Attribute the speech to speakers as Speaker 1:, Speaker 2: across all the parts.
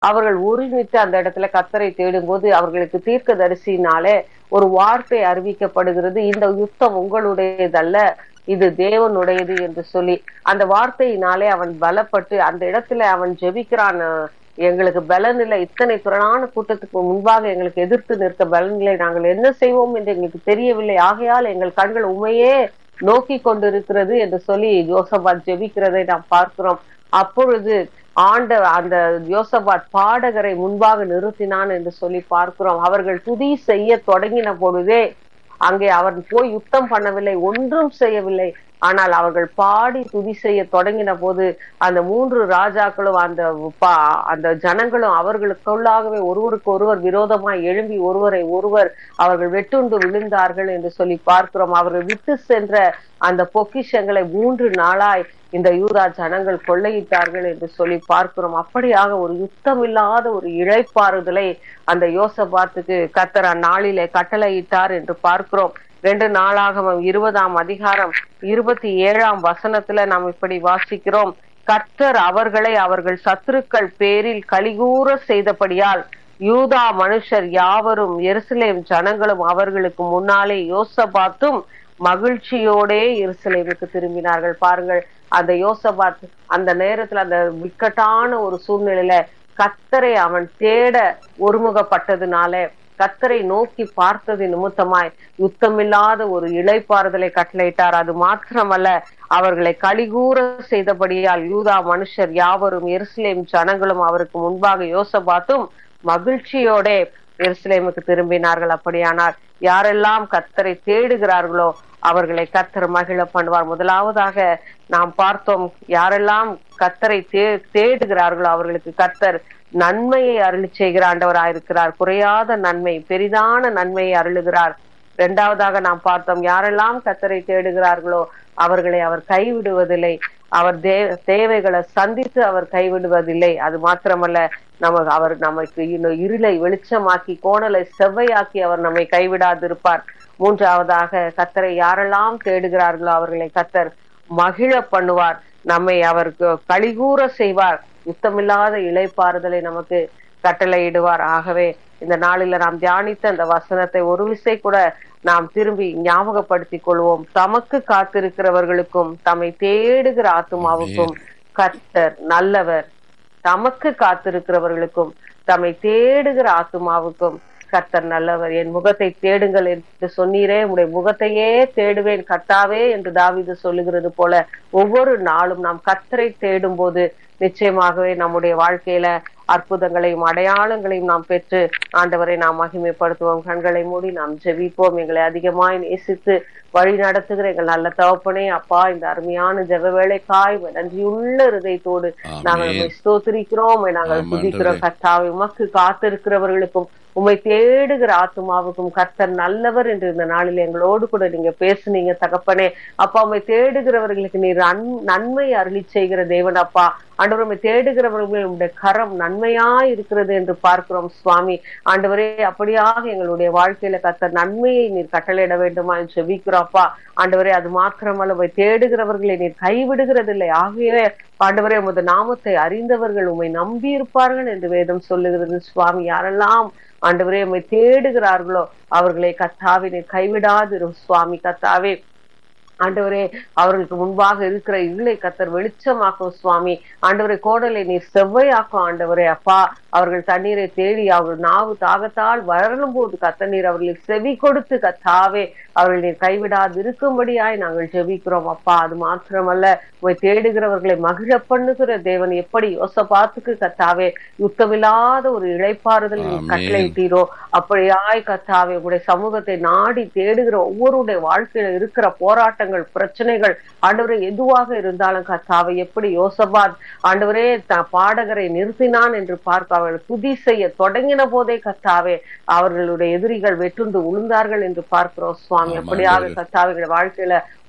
Speaker 1: அவர்கள் ஒருமித்து அந்த இடத்துல கத்தரை தேடும்போது அவர்களுக்கு தீர்க்க தரிசினாலே ஒரு வார்த்தை அறிவிக்கப்படுகிறது இந்த யுத்தம் உங்களுடையதல்ல இது தேவனுடையது என்று சொல்லி அந்த வார்த்தையினாலே அவன் பலப்பட்டு அந்த இடத்துல அவன் ஜெபிக்கிறான் அஹ், எங்களுக்கு பலனில்லை இத்தனை திரளான கூட்டத்துக்கு முன்பாக எங்களுக்கு எதிர்த்து நிற்க பலனில்லை நாங்கள் என்ன செய்வோம் என்று எங்களுக்கு தெரியவில்லை ஆகையால் எங்கள் கண்கள் உண்மையே நோக்கி கொண்டிருக்கிறது என்று சொல்லி யோசபாத் ஜெபிக்கிறதை நாம் பார்க்கிறோம் அப்பொழுது ஆண்ட அந்த யோசபாத் பாடகரை முன்பாக நிறுத்தினான் என்று சொல்லி பார்க்கிறோம் அவர்கள் துதி செய்ய தொடங்கின பொழுதே அங்கே அவன் போய் யுத்தம் பண்ணவில்லை ஒன்றும் செய்யவில்லை ஆனால் அவர்கள் பாடி துதி செய்ய தொடங்கின போது அந்த மூன்று ராஜாக்களும் அந்த பா- அந்த ஜனங்களும் அவர்களுக்குள்ளாகவே ஒருவருக்கு ஒருவர் விரோதமாய் எழும்பி ஒருவரை ஒருவர் அவர்கள் வெட்டுண்டு விழுந்தார்கள் என்று சொல்லி பார்க்கிறோம் அவர்கள் விட்டு சென்ற அந்த பொக்கிஷங்களை மூன்று நாளாய் இந்த யூதா ஜனங்கள் கொள்ளையிட்டார்கள் என்று சொல்லி பார்க்கிறோம் அப்படியாக ஒரு யுத்தம் இல்லாத ஒரு இழைப்பாறுதலை அந்த யோசபாத்துக்கு கத்தர் அந்நாளிலே கட்டளையிட்டார் என்று பார்க்கிறோம் ரெண்டு நாளாகவும் இருபதாம் அதிகாரம் இருபத்தி ஏழாம் வசனத்துல நாம் இப்படி வாசிக்கிறோம் கர்த்தர் அவர்களை அவர்கள் சத்துருக்கள் பேரில் கலிகூற செய்தபடியால் யூதா மனுஷர் யாவரும் எருசலேம் ஜனங்களும் அவர்களுக்கு முன்னாலே யோசபாத்தும் மகிழ்ச்சியோடே எருசலேமுக்கு திரும்பினார்கள் பாருங்கள் அந்த யோசபாத் அந்த நேரத்துல அந்த விக்கட்டான ஒரு சூழ்நிலையில கத்தரை அவன் தேட ஒருமுகப்பட்டதுனால கத்தரை நோக்கி பார்த்தது நிமித்தமாய் யுத்தமில்லாத ஒரு இளைப்பாறுதலை கட்டளையிட்டார் அது மாத்திரமல்ல அவர்களை கலிகூற செய்தபடியால் யூதா மனுஷர் யாவரும் எருசலேம் ஜனங்களும் அவருக்கு முன்பாக யோசபாத்தும் மகிழ்ச்சியோட எருசலேமுக்கு திரும்பினார்கள் அப்படியானால் யாரெல்லாம் கத்தரை தேடுகிறார்களோ அவர்களை கத்தர் மகிழ பண்ணுவார் முதலாவதாக நாம் பார்த்தோம் யாரெல்லாம் கத்தரை தே தேடுகிறார்களோ அவர்களுக்கு கத்தர் நன்மையை அருளி செய்கிற ஆண்டவராயிருக்கிறார் குறையாத நன்மை பெரிதான நன்மையை அருளுகிறார் இரண்டாவதாக நாம் பார்த்தோம் யாரெல்லாம் கத்தரை தேடுகிறார்களோ அவர்களை அவர் கைவிடுவதில்லை அவர் தே தேவைகளை சந்தித்து அவர் கைவிடுவதில்லை அது மாத்திரமல்ல நம்ம அவர் நமக்கு இன்னும் இருளை வெளிச்சமாக்கி கோணலை செவ்வையாக்கி அவர் நம்மை கைவிடாதிருப்பார் மூன்றாவதாக கத்தரை யாரெல்லாம் தேடுகிறார்களோ அவர்களை கத்தர் மகிழ பண்ணுவார் நம்மை அவருக்கு கலிகூற செய்வார் யுத்தமில்லாத இளைப்பாறுதலை நமக்கு கட்டளையிடுவார் ஆகவே இந்த நாளில நாம் தியானித்த அந்த வசனத்தை ஒரு விசை கூட நாம் திரும்பி ஞாபகப்படுத்திக் கொள்வோம் தமக்கு காத்திருக்கிறவர்களுக்கும் தம்மை தேடுகிற ஆத்துமாவுக்கும் கர்த்தர் நல்லவர் தமக்கு காத்திருக்கிறவர்களுக்கும் தம்மை தேடுகிற ஆத்துமாவுக்கும் கர்த்தர் நல்லவர் என் முகத்தை தேடுங்கள் என்று சொன்னீரே உடைய முகத்தையே தேடுவேன் கர்த்தாவே என்று தாவீது சொல்லுகிறது போல ஒவ்வொரு நாளும் நாம் கர்த்தரை தேடும் போது நிச்சயமாகவே நம்முடைய வாழ்க்கையில அற்புதங்களையும் அடையாளங்களையும் நாம் பெற்று ஆண்டவரை நாம் மகிமைப்படுத்துவோம் கண்களை மூடி நாம் ஜெபிப்போம் எங்களை அதிகமாய் நேசித்து வழி நடத்துகிற எங்கள் நல்ல தகப்பனே அப்பா இந்த அருமையான ஜெப வேலைக்காய் நன்றியுள்ள இருதயத்தோடு நாங்கள் உம்மை ஸ்தோத்திரிக்கிறோம் உம்மை நாங்கள்
Speaker 2: ஆமாம்,
Speaker 1: துதிக்கிறோம்
Speaker 2: ஆண்டவரே.
Speaker 1: கர்த்தாவை உமக்கு காத்திருக்கிறவர்களுக்கும் உம்மை தேடுகிற ஆத்துமாவுக்கும் கர்த்தர் நல்லவர் என்று இந்த நாளில் எங்களோடு கூட நீங்க பேசுனீங்க தகப்பனே அப்பா உம்மை தேடுகிறவர்களுக்கு நீர் அன்- நன்மை அருளி செய்கிற தேவன் அப்பா ஆண்டவர் உம்மை தேடுகிறவர்கள் உடைய கரம் நன்மையா இருக்கிறது என்று பார்க்கிறோம் சுவாமி ஆண்டவரே அப்படியாக எங்களுடைய வாழ்க்கையில கர்த்தர் நன்மையை நீர் கட்டளையிட வேண்டுமா என்று செபிக்கிறோம் அப்பா ஆண்டவரே அது மாத்திரமல்ல உம்மை தேடுகிறவர்களை நீர் கைவிடுகிறதில்லை ஆகவே ஆண்டவரே உமது நாமத்தை அறிந்தவர்கள் உம்மை நம்பி இருப்பார்கள் என்று வேதம் சொல்லுகிறது சுவாமி யாரெல்லாம் ஆண்டவரே உம்மை தேடுகிறார்களோ அவர்களை கத்தாவே நீர் கைவிடாதிரும் சுவாமி கத்தாவே ஆண்டவரே அவர்களுக்கு முன்பாக இருக்கிற இருளை கத்தர் வெளிச்சமாக்கும் சுவாமி ஆண்டவரே கோடலை நீர் செவ்வையாக்கும் ஆண்டவரே அப்பா அவர்கள் தண்ணீரை தேடி அவர்கள் நாவு தாகத்தால் வளரும் போது கத்த நீர் அவர்களுக்கு செவி கொடுத்து கத்தாவே அவர்கள் நீர் கைவிடாது இருக்கும்படியாய் நாங்கள் ஜெபிக்கிறோம் அப்பா அது மாத்திரமல்ல உங்களை தேடுகிறவர்களை மகிழ பண்ணுகிற தேவன் எப்படி யோசபாத்துக்கு கத்தாவே யுத்தமில்லாத ஒரு இழைப்பாறுதல் நீர்
Speaker 2: ஆமென்.
Speaker 1: கட்டளையிட்டீரோ அப்படியாய் கத்தாவே உங்களுடைய சமூகத்தை நாடி தேடுகிற ஒவ்வொருடைய வாழ்க்கையில இருக்கிற போராட்டங்கள் பிரச்சனைகள் ஆண்டவரே எதுவாக இருந்தாலும் கத்தாவை எப்படி யோசபாத் ஆண்டவரே த- பாடகரை நிறுத்தினான் என்று பார்க்க அவர்கள் துதி செய்ய தொடங்கின போதே கத்தாவே அவர்களுடைய எதிரிகள் வெட்டுண்டு உளுந்தார்கள் என்று பார்க்கிறோம் சுவாமி
Speaker 2: ஆமாம்,
Speaker 1: அப்படியாக
Speaker 2: ஆண்டவரே.
Speaker 1: கத்தாவைகள் வாழ்க்கையில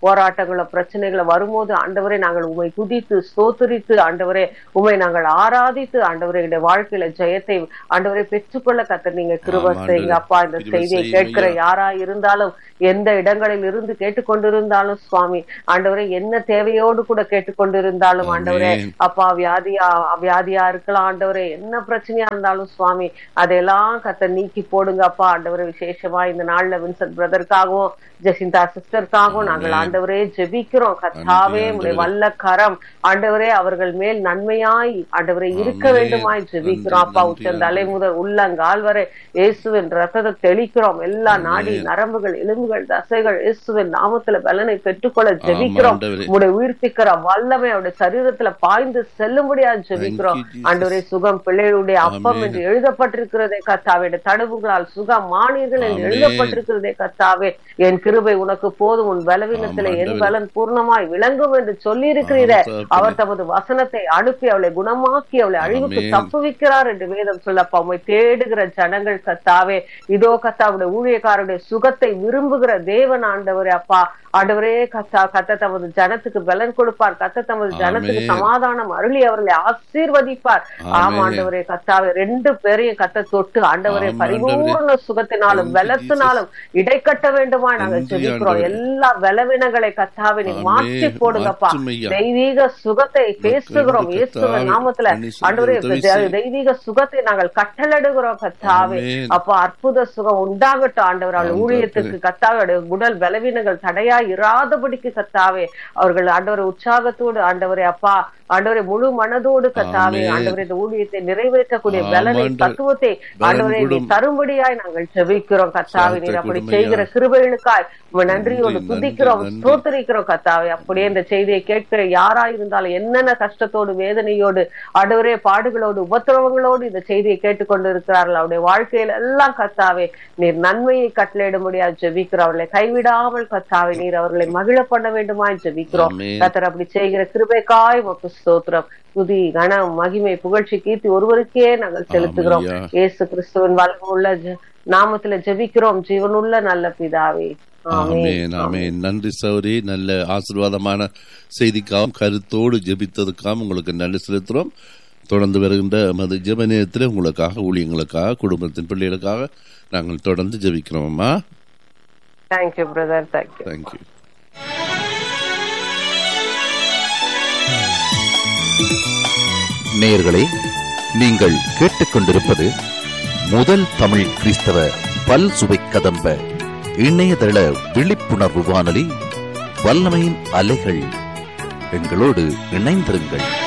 Speaker 1: போராட்டங்கள பிரச்சனைகளை வரும்போது ஆண்டவரே நாங்கள் உண்மை துதித்து ஸ்தோத்தரித்து ஆண்டவரே உண்மை நாங்கள் ஆராதித்து ஆண்டவரே எங்களுடைய வாழ்க்கையில ஜெயத்தை ஆண்டவரை பெற்றுக்கொள்ள கத்த நீங்க கிருப
Speaker 2: ஆமாம்,
Speaker 1: செய்யுங்க அப்பா இந்த
Speaker 2: கிருபை
Speaker 1: செய்தியை
Speaker 2: செய்யும்
Speaker 1: கேட்கிற
Speaker 2: ஐயா.
Speaker 1: யாரா இருந்தாலும் எந்த இடங்களில் இருந்து கேட்டுக்கொண்டிருந்தாலும் சுவாமி ஆண்டவரே என்ன தேவையோடு கூட கேட்டுக்கொண்டிருந்தாலும் ஆண்டவரே
Speaker 2: ஆமென்.
Speaker 1: அப்பா வியாதியா வியாதியா இருக்கலாம் ஆண்டவரே என்ன பிரச்சனையா இருந்தாலும் சுவாமி அதையெல்லாம் கத்த நீக்கி போடுங்க அப்பா ஆண்டவரே விசேஷமா இந்த நாள்ல வின்சென்ட் பிரதருக்காகவும் ஜெசிந்தா சிஸ்டருக்காகவும் நாங்கள்
Speaker 2: ஆமென்.
Speaker 1: ஆண்டவரே ஜெபிக்கிறோம் கத்தாவே
Speaker 2: நன்றி,
Speaker 1: உடைய
Speaker 2: ஆண்டவரே.
Speaker 1: வல்ல கரம் ஆண்டவரே அவர்கள் மேல் நன்மையாய் ஆண்டவரே இருக்க
Speaker 2: ஆமென்.
Speaker 1: வேண்டுமாய் ஜெபிக்கிறோம் அப்பா
Speaker 2: நன்றி,
Speaker 1: உச்சந்தலை முதல் உள்ளங்கால் வரை இயேசுவின் ரத்தத்தை தெளிக்கிறோம் எல்லா
Speaker 2: ஆமென்.
Speaker 1: நாடி நரம்புகள் எலும்புகள் தசைகள் இயேசுவின் நாமத்துல பலனை பெற்றுக்கொள்ள ஜெபிக்கிறோம்
Speaker 2: ஆண்டவரே.
Speaker 1: உடைய உயிர்ப்பிக்கிற வல்லமை அவருடைய சரீரத்துல பாய்ந்து செல்லும்படியா ஜெபிக்கிறோம்
Speaker 2: Thank you, Jesus.
Speaker 1: ஆண்டவரே சுகம் பிள்ளைகளுடைய அப்பம்
Speaker 2: ஆமென்.
Speaker 1: என்று எழுதப்பட்டிருக்கிறதே கத்தாவே இந்த தடுப்புகளால் சுகம் மானீர்கள் என்று
Speaker 2: ஆமென்.
Speaker 1: எழுதப்பட்டிருக்கிறதே கத்தாவே என் கிருபை உனக்கு போதும் உன் பலவீனத்திலே
Speaker 2: ஆமாம்,
Speaker 1: என்
Speaker 2: ஆண்டவரே.
Speaker 1: பலன் பூர்ணமாய் விளங்கும் என்று சொல்லி இருக்கிறீரே
Speaker 2: ஆமாம், தகப்பனே.
Speaker 1: அவர் தமது வசனத்தை அனுப்பி அவளை குணமாக்கி அவளை அழிவுக்கு
Speaker 2: ஆமென்.
Speaker 1: தப்புவிக்கிறார் என்று வேதம் சொல்லப்பா உம்மை தேடுகிற ஜனங்கள் கத்தாவே இதோ கத்தாவுடைய ஊழியக்காரருடைய சுகத்தை விரும்புகிற தேவன் ஆண்டவரே அப்பா ஆண்டவரே கத்தா கத்த தமது ஜனத்துக்கு பலன் கொடுப்பார் கத்த தமது ஜனத்துக்கு
Speaker 2: ஆமென்.
Speaker 1: சமாதானம் அருளி அவர்களை ஆசீர்வதிப்பார் ஆமா
Speaker 2: ஆமென்.
Speaker 1: ஆண்டவரே கத்தாவே ரெண்டு பேரையும் கத்த தொட்டு ஆண்டவரே
Speaker 2: ஆமாம்,
Speaker 1: பரிபூர்ண சுகத்தினாலும்
Speaker 2: Thank you,
Speaker 1: பலத்தினாலும் இடைக்கட்ட வேண்டுமா நாங்கள்
Speaker 2: நன்றி,
Speaker 1: ஜெபிக்கிறோம்
Speaker 2: ஆண்டவரே.
Speaker 1: எல்லா பலவீனங்களை கத்தாவே நீ
Speaker 2: ஆமென்.
Speaker 1: மாற்றி போடுங்கப்பா
Speaker 2: மாற்றும் ஐயா.
Speaker 1: தெய்வீக சுகத்தை பேசுகிறோம்
Speaker 2: கர்த்தாவே,
Speaker 1: இயேசுவின் நாமத்துல
Speaker 2: பண்ணி செய்ய
Speaker 1: ஆண்டவரே
Speaker 2: உதவி
Speaker 1: தெ-
Speaker 2: செய்யும்.
Speaker 1: தெய்வீக சுகத்தை நாங்கள் கட்டளடுகிறோம் கத்தாவே
Speaker 2: ஆமென்.
Speaker 1: அப்பா அற்புத சுகம் உண்டாகட்டும் ஆண்டவர் அவள்
Speaker 2: ஆண்டவரே.
Speaker 1: ஊழியத்துக்கு கத்தாவே அவருடைய உடல் பலவீனங்கள் தடையா இராதபடிக்கு கத்தாவே அவர்கள் ஆண்டவரை உற்சாகத்தோடு ஆண்டவரே அப்பா ஆண்டவரை முழு மனதோடு கத்தாவே
Speaker 2: ஆமென்.
Speaker 1: ஆண்டவரை இந்த ஊழியத்தை நிறைவேற்றக்கூடிய
Speaker 2: ஆமாம்,
Speaker 1: பலனை
Speaker 2: ஆண்டவர்.
Speaker 1: தத்துவத்தை
Speaker 2: பலன்
Speaker 1: ஆண்டவரை நீ
Speaker 2: கொடும்.
Speaker 1: தரும்படியாய் நாங்கள் ஜெபிக்கிறோம் கத்தாவே நீர் அப்படி
Speaker 2: கொடுமையா.
Speaker 1: செய்கிற கிருபைகளுக்காய் உம்மை நன்றியோடு
Speaker 2: நன்றி,
Speaker 1: துதிக்கிறோம்
Speaker 2: நன்றி.
Speaker 1: ஸ்தோத்திரிக்கிறோம் கத்தாவே அப்படியே இந்த செய்தியை கேட்கிற யாரா இருந்தாலும் என்னென்ன கஷ்டத்தோடு வேதனையோடு ஆண்டவரே பாடுகளோடு உபத்திரவங்களோடு இந்த செய்தியை கேட்டுக்கொண்டு இருக்கிறார்கள் அவருடைய வாழ்க்கையில எல்லாம் கத்தாவே நீர் நன்மையை கட்டளையிட முடியாது ஜெபிக்கிறோம் அவர்களை கைவிடாமல் கத்தாவே நீர் அவர்களை மகிழ பண்ண வேண்டுமாய் ஜெபிக்கிறோம்
Speaker 2: ஆமென்.
Speaker 1: கத்தர் அப்படி செய்கிற கிருபைக்காய் உமக்கு ஸ்தோத்திரம் துதி கணம் மகிமை புகழ்ச்சி கீர்த்தி ஒருவருக்கே நாங்கள் செலுத்துகிறோம்
Speaker 2: ஆமையா.
Speaker 1: இயேசு கிறிஸ்துவின் வல்லமுள்ள ஜெ- நாமத்துல ஜெபிக்கிறோம் ஜீவனுள்ள நல்ல பிதாவே
Speaker 2: ஆமென் ஆமென் நன்றி சௌரி நல்ல ஆசீர்வாதமான செய்திக்காகவும் கருத்தோடு ஜெபித்ததுக்காகவும் உங்களுக்கு நன்றி செலுத்துறோம் தொடர்ந்து வருகின்ற மது ஜெப நேரத்தில் உங்களுக்காக ஊழியங்களுக்காக குடும்பத்தின் பிள்ளைகளுக்காக நாங்கள் தொடர்ந்து ஜெபிக்கிறோம் அம்மா
Speaker 1: தேங்க்யூ பிரதர் தேங்க்யூ
Speaker 2: தேங்க்யூ
Speaker 3: நேயர்களே நீங்கள் கேட்டுக்கொண்டிருப்பது முதல் தமிழ் கிறிஸ்தவ பல் சுவை கதம்ப இணையதள விழிப்புணர்வு வானொலி வல்லமையின் அலைகள் எங்களோடு இணைந்திருங்கள்